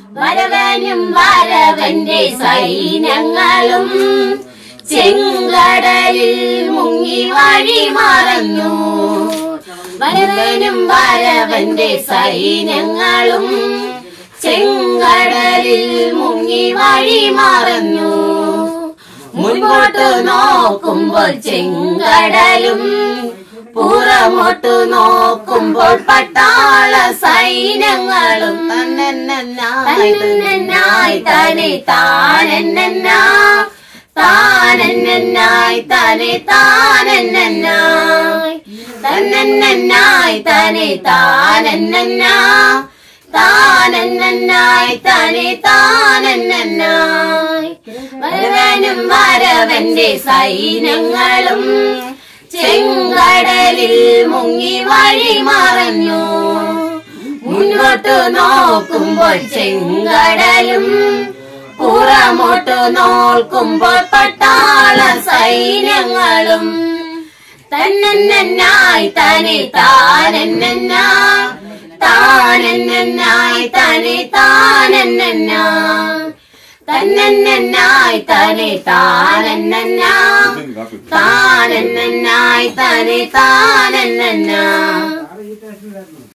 വരവനും വരവന്റെ സൈന്യങ്ങളും ചെങ്കടലിൽ മുങ്ങി വഴി മറഞ്ഞു വരവനും വരവന്റെ സൈന്യങ്ങളും ചെങ്കടലിൽ മുങ്ങി വഴി മറഞ്ഞു മുൻപോട്ട് നോക്കുമ്പോൾ ചെങ്കടലും പുറമോട്ട് നോക്കുമ്പോൾ പട്ടാള സൈന്യങ്ങളും തന്നെന്നായി തന്നെ താനെന്നാ താനെന്നായി തന്നെ താനെന്നായി തന്നെന്നായി തന്നെ താനെന്നാ താനെന്നായി തന്നെ താനെന്നായി വരവനും വരവന്റെ സൈന്യങ്ങളും ചെങ്കടലിൽ മുങ്ങി വഴി മറഞ്ഞു മുന്നോട്ട് നോക്കുമ്പോൾ ചെങ്കടലും പുറമോട്ട് നോക്കുമ്പോൾ പട്ടാള സൈന്യങ്ങളും തന്നെന്നായി തന്നെ താനെന്നാ താനെന്നായി തന്നെ താനെന്നാ തന്നെന്നായി തന്നെ താനെന്നാ താനെന്നായി തന്നെ താനെന്നാ